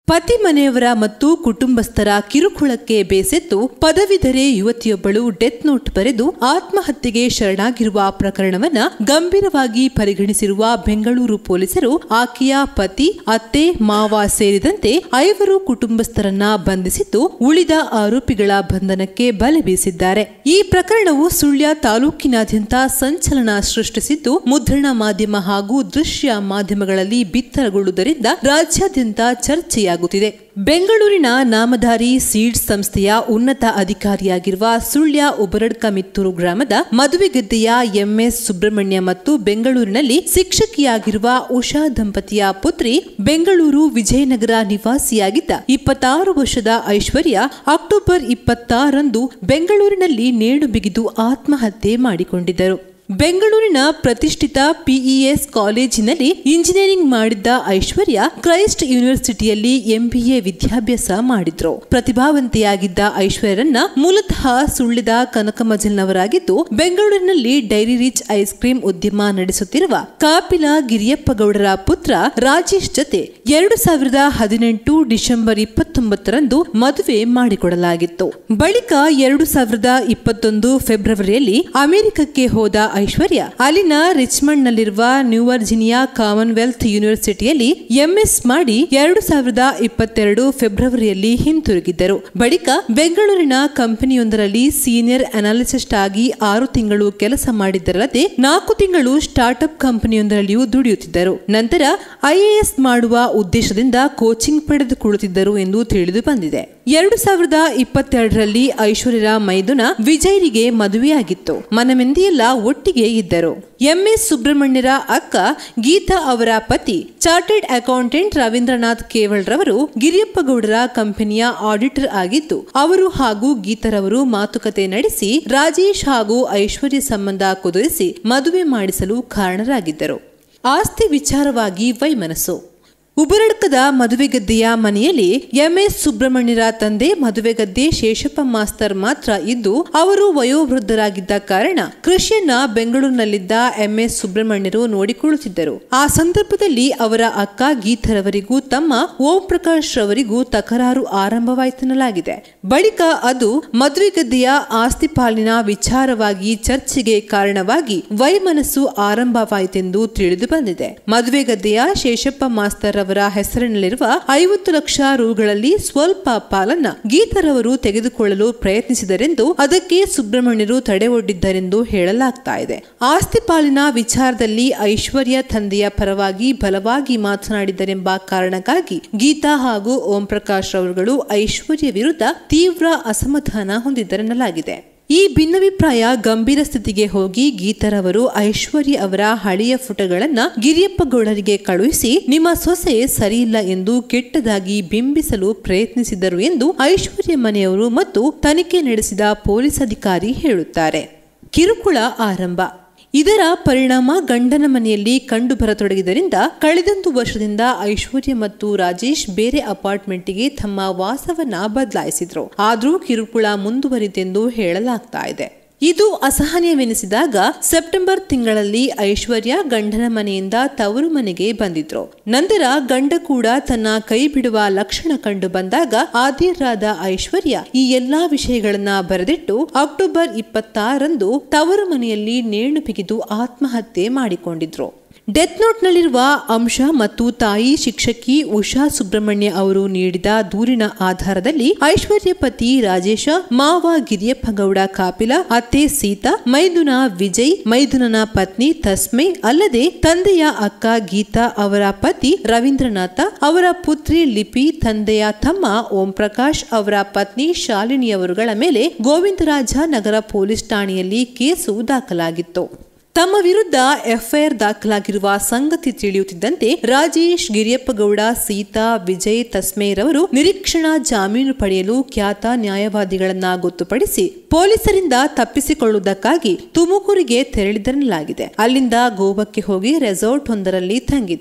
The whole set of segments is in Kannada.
ಪತಿ ಮನೆಯವರ ಮತ್ತು ಕುಟುಂಬಸ್ಥರ ಕಿರುಕುಳಕ್ಕೆ ಬೇಸೆತ್ತು ಪದವಿಧರೆ ಯುವತಿಯೊಬ್ಬಳು ಡೆತ್ ನೋಟ್ ಬರೆದು ಆತ್ಮಹತ್ಯೆಗೆ ಶರಣಾಗಿರುವ ಪ್ರಕರಣವನ್ನ ಗಂಭೀರವಾಗಿ ಪರಿಗಣಿಸಿರುವ ಬೆಂಗಳೂರು ಪೊಲೀಸರು ಆಕೆಯ ಪತಿ ಅತ್ತೆ ಮಾವ ಸೇರಿದಂತೆ ಐವರು ಕುಟುಂಬಸ್ಥರನ್ನ ಬಂಧಿಸಿದ್ದು ಉಳಿದ ಆರೋಪಿಗಳ ಬಂಧನಕ್ಕೆ ಬಲೆ ಬೀಸಿದ್ದಾರೆ ಈ ಪ್ರಕರಣವು ಸುಳ್ಯ ತಾಲೂಕಿನಾದ್ಯಂತ ಸಂಚಲನ ಸೃಷ್ಟಿಸಿದ್ದು ಮುದ್ರಣ ಮಾಧ್ಯಮ ಹಾಗೂ ದೃಶ್ಯ ಮಾಧ್ಯಮಗಳಲ್ಲಿ ಬಿತ್ತರಗೊಳ್ಳುವುದರಿಂದ ರಾಜ್ಯಾದ್ಯಂತ ಚರ್ಚೆಯಾಗುತ್ತಿದೆ ಬೆಂಗಳೂರಿನ ನಾಮಧಾರಿ ಸೀಡ್ಸ್ ಸಂಸ್ಥೆಯ ಉನ್ನತ ಅಧಿಕಾರಿಯಾಗಿರುವ ಸುಳ್ಯ ಉಬರಡ್ಕ ಮಿತ್ತೂರು ಗ್ರಾಮದ ಮದುವೆಗದ್ದೆಯ ಎಂಎಸ್ ಸುಬ್ರಹ್ಮಣ್ಯ ಮತ್ತು ಬೆಂಗಳೂರಿನಲ್ಲಿ ಶಿಕ್ಷಕಿಯಾಗಿರುವ ಉಷಾ ದಂಪತಿಯ ಪುತ್ರಿ ಬೆಂಗಳೂರು ವಿಜಯನಗರ ನಿವಾಸಿಯಾಗಿದ್ದ ಇಪ್ಪತ್ತಾರು ವರ್ಷದ ಐಶ್ವರ್ಯ ಅಕ್ಟೋಬರ್ ಇಪ್ಪತ್ತಾರಂದು ಬೆಂಗಳೂರಿನಲ್ಲಿ ನೇಣು ಬಿಗಿದು ಆತ್ಮಹತ್ಯೆ ಮಾಡಿಕೊಂಡಿದ್ದರು ಬೆಂಗಳೂರಿನ ಪ್ರತಿಷ್ಠಿತ ಪಿಇಎಸ್ ಕಾಲೇಜಿನಲ್ಲಿ ಇಂಜಿನಿಯರಿಂಗ್ ಮಾಡಿದ್ದ ಐಶ್ವರ್ಯ ಕ್ರೈಸ್ಟ್ ಯೂನಿವರ್ಸಿಟಿಯಲ್ಲಿ ಎಂಬಿಎ ವಿದ್ಯಾಭ್ಯಾಸ ಮಾಡಿದ್ರು ಪ್ರತಿಭಾವಂತೆಯಾಗಿದ್ದ ಐಶ್ವರ್ಯರನ್ನ ಮೂಲತಃ ಸುಳ್ಳಿದ ಕನಕಮಜಲ್ನವರಾಗಿದ್ದು ಬೆಂಗಳೂರಿನಲ್ಲಿ ಡೈರಿ ರಿಚ್ ಐಸ್ ಕ್ರೀಂ ಉದ್ಯಮ ನಡೆಸುತ್ತಿರುವ ಕಾಪಿಲ ಗಿರಿಯಪ್ಪ ಗೌಡರ ಪುತ್ರ ರಾಜೇಶ್ ಜೊತೆ ಎರಡು ಸಾವಿರದ ಹದಿನೆಂಟು ಡಿಸೆಂಬರ್ ಇಪ್ಪತ್ತೊಂಬತ್ತರಂದು ಮದುವೆ ಮಾಡಿಕೊಡಲಾಗಿತ್ತು ಬಳಿಕ ಎರಡು ಸಾವಿರದ ಇಪ್ಪತ್ತೊಂದು ಫೆಬ್ರವರಿಯಲ್ಲಿ ಅಮೆರಿಕಕ್ಕೆ ಹೋದ ಐಶ್ವರ್ಯ ಅಲ್ಲಿನ ರಿಚ್ಮಂಡ್ ನಲ್ಲಿರುವ ನ್ಯೂವರ್ಜಿನಿಯಾ ಕಾಮನ್ವೆಲ್ತ್ ಯೂನಿವರ್ಸಿಟಿಯಲ್ಲಿ ಎಂಎಸ್ ಮಾಡಿ ಎರಡು ಸಾವಿರದ ಇಪ್ಪತ್ತೆರಡು ಫೆಬ್ರವರಿಯಲ್ಲಿ ಹಿಂತಿರುಗಿದ್ದರು ಬಳಿಕ ಬೆಂಗಳೂರಿನ ಕಂಪನಿಯೊಂದರಲ್ಲಿ ಸೀನಿಯರ್ ಅನಾಲಿಸಿಸ್ಟ್ ಆಗಿ ಆರು ತಿಂಗಳು ಕೆಲಸ ಮಾಡಿದ್ದರಲ್ಲದೆ ನಾಲ್ಕು ತಿಂಗಳು ಸ್ಟಾರ್ಟ್ಅಪ್ ಕಂಪನಿಯೊಂದರಲ್ಲಿಯೂ ದುಡಿಯುತ್ತಿದ್ದರು ನಂತರ ಐಎಎಸ್ ಮಾಡುವ ಉದ್ದೇಶದಿಂದ ಕೋಚಿಂಗ್ ಪಡೆದುಕೊಳ್ಳುತ್ತಿದ್ದರು ಎಂದು ತಿಳಿದು ಬಂದಿದೆ ಎರಡು ಸಾವಿರದ ಇಪ್ಪತ್ತೆರಡರಲ್ಲಿ ಐಶ್ವರ್ಯರ ಮೈದುನ ವಿಜಯ್ರಿಗೆ ಮದುವೆಯಾಗಿತ್ತು ಮನಮೆಂದಿಯೆಲ್ಲ ಒಟ್ಟಿಗೆ ಇದ್ದರು ಎಂಎಸ್ ಸುಬ್ರಹ್ಮಣ್ಯರ ಅಕ್ಕ ಗೀತಾ ಅವರ ಪತಿ ಚಾರ್ಟೆಡ್ ಅಕೌಂಟೆಂಟ್ ರವೀಂದ್ರನಾಥ್ ಕೇವಲ್ ರವರು ಗಿರಿಯಪ್ಪಗೌಡರ ಕಂಪನಿಯ ಆಡಿಟರ್ ಆಗಿದ್ದು ಅವರು ಹಾಗೂ ಗೀತರವರು ಮಾತುಕತೆ ನಡೆಸಿ ರಾಜೇಶ್ ಹಾಗೂ ಐಶ್ವರ್ಯ ಸಂಬಂಧ ಕುದುರಿಸಿ ಮದುವೆ ಮಾಡಿಸಲು ಕಾರಣರಾಗಿದ್ದರು ಆಸ್ತಿ ವಿಚಾರವಾಗಿ ವೈಮನಸ್ಸು ಉಬರಡ್ಕದ ಮದುವೆಗದ್ದೆಯ ಮನೆಯಲ್ಲಿ ಎಂಎಸ್ ಸುಬ್ರಹ್ಮಣ್ಯರ ತಂದೆ ಮದುವೆಗದ್ದೆ ಶೇಷಪ್ಪ ಮಾಸ್ತರ್ ಮಾತ್ರ ಇದ್ದು ಅವರು ವಯೋವೃದ್ಧರಾಗಿದ್ದ ಕಾರಣ ಕೃಷಿಯನ್ನ ಬೆಂಗಳೂರಿನಲ್ಲಿದ್ದ ಎಂಎಸ್ ಸುಬ್ರಹ್ಮಣ್ಯರು ನೋಡಿಕೊಳ್ಳುತ್ತಿದ್ದರು ಆ ಸಂದರ್ಭದಲ್ಲಿ ಅವರ ಅಕ್ಕ ಗೀತರವರಿಗೂ ತಮ್ಮ ಓಂ ಪ್ರಕಾಶ್ ರವರಿಗೂ ತಕರಾರು ಆರಂಭವಾಯಿತೆನ್ನಲಾಗಿದೆ ಬಳಿಕ ಅದು ಮದುವೆಗದ್ದೆಯ ಆಸ್ತಿ ಪಾಲಿನ ವಿಚಾರವಾಗಿ ಚರ್ಚೆಗೆ ಕಾರಣವಾಗಿ ವೈಮನಸ್ಸು ಆರಂಭವಾಯಿತೆಂದು ತಿಳಿದು ಬಂದಿದೆ ಮದುವೆಗದ್ದೆಯ ಶೇಷಪ್ಪ ಮಾಸ್ತರ್ ಅವರ ಹೆಸರಿನಲ್ಲಿರುವ ಐವತ್ತು ಲಕ್ಷ ರೂಗಳಲ್ಲಿ ಸ್ವಲ್ಪ ಪಾಲನ್ನ ಗೀತರವರು ತೆಗೆದುಕೊಳ್ಳಲು ಪ್ರಯತ್ನಿಸಿದರೆಂದು ಅದಕ್ಕೆ ಸುಬ್ರಹ್ಮಣ್ಯರು ತಡೆ ಒಡ್ಡಿದ್ದರೆಂದು ಹೇಳಲಾಗ್ತಾ ಇದೆ ಆಸ್ತಿ ಪಾಲಿನ ವಿಚಾರದಲ್ಲಿ ಐಶ್ವರ್ಯ ತಂದೆಯ ಪರವಾಗಿ ಬಲವಾಗಿ ಮಾತನಾಡಿದ್ದರೆಂಬ ಕಾರಣಕ್ಕಾಗಿ ಗೀತಾ ಹಾಗೂ ಓಂ ಪ್ರಕಾಶ್ ರವರುಗಳು ಐಶ್ವರ್ಯ ವಿರುದ್ಧ ತೀವ್ರ ಅಸಮಾಧಾನ ಹೊಂದಿದ್ದರೆನ್ನಲಾಗಿದೆ ಈ ಭಿನ್ನಾಭಿಪ್ರಾಯ ಗಂಭೀರ ಸ್ಥಿತಿಗೆ ಹೋಗಿ ಗೀತರವರು ಐಶ್ವರ್ಯ ಅವರ ಹಳೆಯ ಫೋಟೋಗಳನ್ನ ಗಿರಿಯಪ್ಪ ಗೌಡರಿಗೆ ಕಳುಹಿಸಿ ನಿಮ್ಮ ಸೊಸೆ ಸರಿಯಿಲ್ಲ ಎಂದು ಕೆಟ್ಟದಾಗಿ ಬಿಂಬಿಸಲು ಪ್ರಯತ್ನಿಸಿದರು ಎಂದು ಐಶ್ವರ್ಯ ಮನೆಯವರು ಮತ್ತು ತನಿಖೆ ನಡೆಸಿದ ಪೊಲೀಸ್ ಅಧಿಕಾರಿ ಹೇಳುತ್ತಾರೆ ಕಿರುಕುಳ ಆರಂಭ ಇದರ ಪರಿಣಾಮ ಗಂಡನ ಮನೆಯಲ್ಲಿ ಕಂಡು ಬರತೊಡಗಿದ್ದರಿಂದ ಕಳೆದೊಂದು ವರ್ಷದಿಂದ ಐಶ್ವರ್ಯ ಮತ್ತು ರಾಜೇಶ್ ಬೇರೆ ಅಪಾರ್ಟ್ಮೆಂಟ್ಗೆ ತಮ್ಮ ವಾಸವನ್ನ ಬದಲಾಯಿಸಿದ್ರು ಆದ್ರೂ ಕಿರುಕುಳ ಮುಂದುವರಿತೆಂದು ಹೇಳಲಾಗ್ತಾ ಇದೆ ಇದು ಅಸಹನೀಯವೆನಿಸಿದಾಗ ಸೆಪ್ಟೆಂಬರ್ ತಿಂಗಳಲ್ಲಿ ಐಶ್ವರ್ಯ ಗಂಡನ ಮನೆಯಿಂದ ತವರು ಮನೆಗೆ ಬಂದಿದ್ರು ನಂತರ ಗಂಡ ಕೂಡ ತನ್ನ ಕೈ ಬಿಡುವ ಲಕ್ಷಣ ಕಂಡು ಬಂದಾಗ ಆದ್ಯರಾದ ಐಶ್ವರ್ಯ ಈ ಎಲ್ಲಾ ವಿಷಯಗಳನ್ನ ಬರೆದಿಟ್ಟು ಅಕ್ಟೋಬರ್ ಇಪ್ಪತ್ತಾರಂದು ತವರು ಮನೆಯಲ್ಲಿ ನೇಣು ಬಿಗಿದು ಆತ್ಮಹತ್ಯೆ ಮಾಡಿಕೊಂಡಿದ್ರು ಡೆತ್ ನೋಟ್ನಲ್ಲಿರುವ ಅಂಶ ಮತ್ತು ತಾಯಿ ಶಿಕ್ಷಕಿ ಉಷಾ ಸುಬ್ರಹ್ಮಣ್ಯ ಅವರು ನೀಡಿದ ದೂರಿನ ಆಧಾರದಲ್ಲಿ ಐಶ್ವರ್ಯ ಪತಿ ರಾಜೇಶ ಮಾವ ಗಿರಿಯಪ್ಪ ಗೌಡ ಕಾಪಿಲ ಅತ್ತೆ ಸೀತಾ ಮೈದುನ ವಿಜಯ್ ಮೈದುನನ ಪತ್ನಿ ತಸ್ಮೆ ಅಲ್ಲದೆ ತಂದೆಯ ಅಕ್ಕ ಗೀತಾ ಅವರ ಪತಿ ರವೀಂದ್ರನಾಥ ಅವರ ಪುತ್ರಿ ಲಿಪಿ ತಂದೆಯ ತಮ್ಮ ಓಂ ಪ್ರಕಾಶ್ ಅವರ ಪತ್ನಿ ಶಾಲಿನಿಯವರುಗಳ ಮೇಲೆ ಗೋವಿಂದರಾಜ ನಗರ ಪೊಲೀಸ್ ಠಾಣೆಯಲ್ಲಿ ಕೇಸು ದಾಖಲಾಗಿತ್ತು ತಮ್ಮ ವಿರುದ್ಧ ಎಫ್ಐಆರ್ ದಾಖಲಾಗಿರುವ ಸಂಗತಿ ತಿಳಿಯುತ್ತಿದ್ದಂತೆ ರಾಜೇಶ್ ಗಿರಿಯಪ್ಪಗೌಡ ಸೀತಾ ವಿಜಯ್ ತಸ್ಮೇರವರು ನಿರೀಕ್ಷಣಾ ಜಾಮೀನು ಪಡೆಯಲು ಖ್ಯಾತ ನ್ಯಾಯವಾದಿಗಳನ್ನ ಗೊತ್ತುಪಡಿಸಿ ಪೊಲೀಸರಿಂದ ತಪ್ಪಿಸಿಕೊಳ್ಳುವುದಕ್ಕಾಗಿ ತುಮಕೂರಿಗೆ ತೆರಳಿದರಲಾಗಿದೆ ಅಲ್ಲಿಂದ ಗೋವಾಕ್ಕೆ ಹೋಗಿ ರೆಸಾರ್ಟ್ ಒಂದರಲ್ಲಿ ತಂಗಿದ್ರು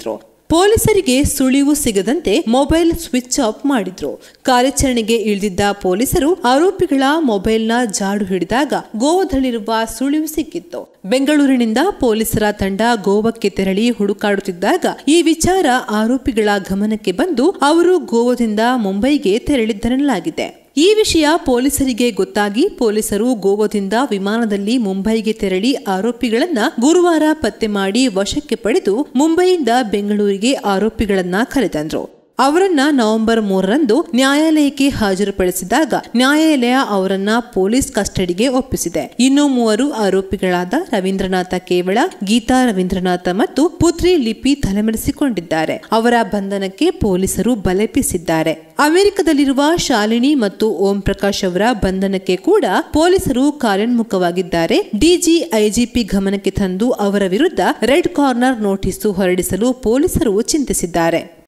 ಪೊಲೀಸರಿಗೆ ಸುಳಿವು ಸಿಗದಂತೆ ಮೊಬೈಲ್ ಸ್ವಿಚ್ ಆಫ್ ಮಾಡಿದ್ರು ಕಾರ್ಯಾಚರಣೆಗೆ ಇಳಿದಿದ್ದ ಪೊಲೀಸರು ಆರೋಪಿಗಳ ಮೊಬೈಲ್ನ ಜಾಡು ಹಿಡಿದಾಗ ಗೋವಾದಲ್ಲಿರುವ ಸುಳಿವು ಸಿಕ್ಕಿತ್ತು ಬೆಂಗಳೂರಿನಿಂದ ಪೊಲೀಸರ ತಂಡ ಗೋವಾಕ್ಕೆ ತೆರಳಿ ಹುಡುಕಾಡುತ್ತಿದ್ದಾಗ ಈ ವಿಚಾರ ಆರೋಪಿಗಳ ಗಮನಕ್ಕೆ ಬಂದು ಅವರು ಗೋವಾದಿಂದ ಮುಂಬೈಗೆ ತೆರಳಿದ್ದರೆನ್ನಲಾಗಿದೆ ಈ ವಿಷಯ ಪೊಲೀಸರಿಗೆ ಗೊತ್ತಾಗಿ ಪೊಲೀಸರು ಗೋವಾದಿಂದ ವಿಮಾನದಲ್ಲಿ ಮುಂಬೈಗೆ ತೆರಳಿ ಆರೋಪಿಗಳನ್ನ ಗುರುವಾರ ಪತ್ತೆ ಮಾಡಿ ವಶಕ್ಕೆ ಪಡೆದು ಮುಂಬೈಯಿಂದ ಬೆಂಗಳೂರಿಗೆ ಆರೋಪಿಗಳನ್ನ ಕರೆತಂದ್ರು ಅವರನ್ನ ನವೆಂಬರ್ ಮೂರರಂದು ನ್ಯಾಯಾಲಯಕ್ಕೆ ಹಾಜರುಪಡಿಸಿದಾಗ ನ್ಯಾಯಾಲಯ ಅವರನ್ನ ಪೊಲೀಸ್ ಕಸ್ಟಡಿಗೆ ಒಪ್ಪಿಸಿದೆ ಇನ್ನು ಮೂವರು ಆರೋಪಿಗಳಾದ ರವೀಂದ್ರನಾಥ ಕೇವಳ ಗೀತಾ ರವೀಂದ್ರನಾಥ ಮತ್ತು ಪುತ್ರಿ ಲಿಪಿ ತಲೆಮರೆಸಿಕೊಂಡಿದ್ದಾರೆ ಅವರ ಬಂಧನಕ್ಕೆ ಪೊಲೀಸರು ಬಲೆಪಿಸಿದ್ದಾರೆ ಅಮೆರಿಕದಲ್ಲಿರುವ ಶಾಲಿನಿ ಮತ್ತು ಓಂ ಪ್ರಕಾಶ್ ಅವರ ಬಂಧನಕ್ಕೆ ಕೂಡ ಪೊಲೀಸರು ಕಾರ್ಯೋನ್ಮುಖವಾಗಿದ್ದಾರೆ ಡಿಜಿ ಐಜಿಪಿ ಗಮನಕ್ಕೆ ತಂದು ಅವರ ವಿರುದ್ಧ ರೆಡ್ ಕಾರ್ನರ್ ನೋಟಿಸು ಹೊರಡಿಸಲು ಪೊಲೀಸರು ಚಿಂತಿಸಿದ್ದಾರೆ